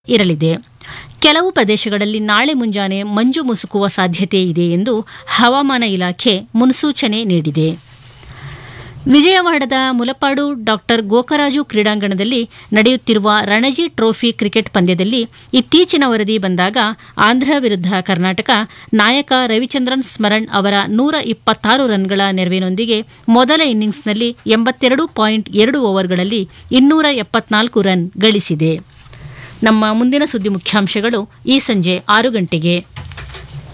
ಇರಲಿದೆ ಕೆಲವು ಪ್ರದೇಶಗಳಲ್ಲಿ ನಾಳೆ ಮುಂಜಾನೆ ಮಂಜು ಮುಸುಕುವ ಸಾಧ್ಯತೆ ಇದೆ ಎಂದು ಹವಾಮಾನ ಇಲಾಖೆ ಮುನ್ಸೂಚನೆ ನೀಡಿದೆ ವಿಜಯವಾಡದ ಮುಲಪಾಡು ಡಾಕ್ಟರ್ ಗೋಕರಾಜು ಕ್ರೀಡಾಂಗಣದಲ್ಲಿ ನಡೆಯುತ್ತಿರುವ ರಣಜಿ ಟ್ರೋಫಿ ಕ್ರಿಕೆಟ್ ಪಂದ್ಯದಲ್ಲಿ ಇತ್ತೀಚಿನ ವರದಿ ಬಂದಾಗ ಆಂಧ್ರ ವಿರುದ್ಧ ಕರ್ನಾಟಕ ನಾಯಕ ರವಿಚಂದ್ರನ್ ಸ್ಮರಣ್ ಅವರ ನೂರ ಇಪ್ಪತ್ತಾರು ರನ್ಗಳ ನೆರವಿನೊಂದಿಗೆ ಮೊದಲ ಇನ್ನಿಂಗ್ಸ್ನಲ್ಲಿ ಎಂಬತ್ತೆರಡು ಪಾಯಿಂಟ್ ಎರಡು ಓವರ್ಗಳಲ್ಲಿ ಇನ್ನೂರ ಎಪ್ಪತ್ನಾಲ್ಕು ರನ್ ಗಳಿಸಿದೆ ನಮ್ಮ ಮುಂದಿನ ಸುದ್ದಿ ಮುಖ್ಯಾಂಶಗಳು ಈ ಸಂಜೆ ಆರು ಗಂಟೆಗೆ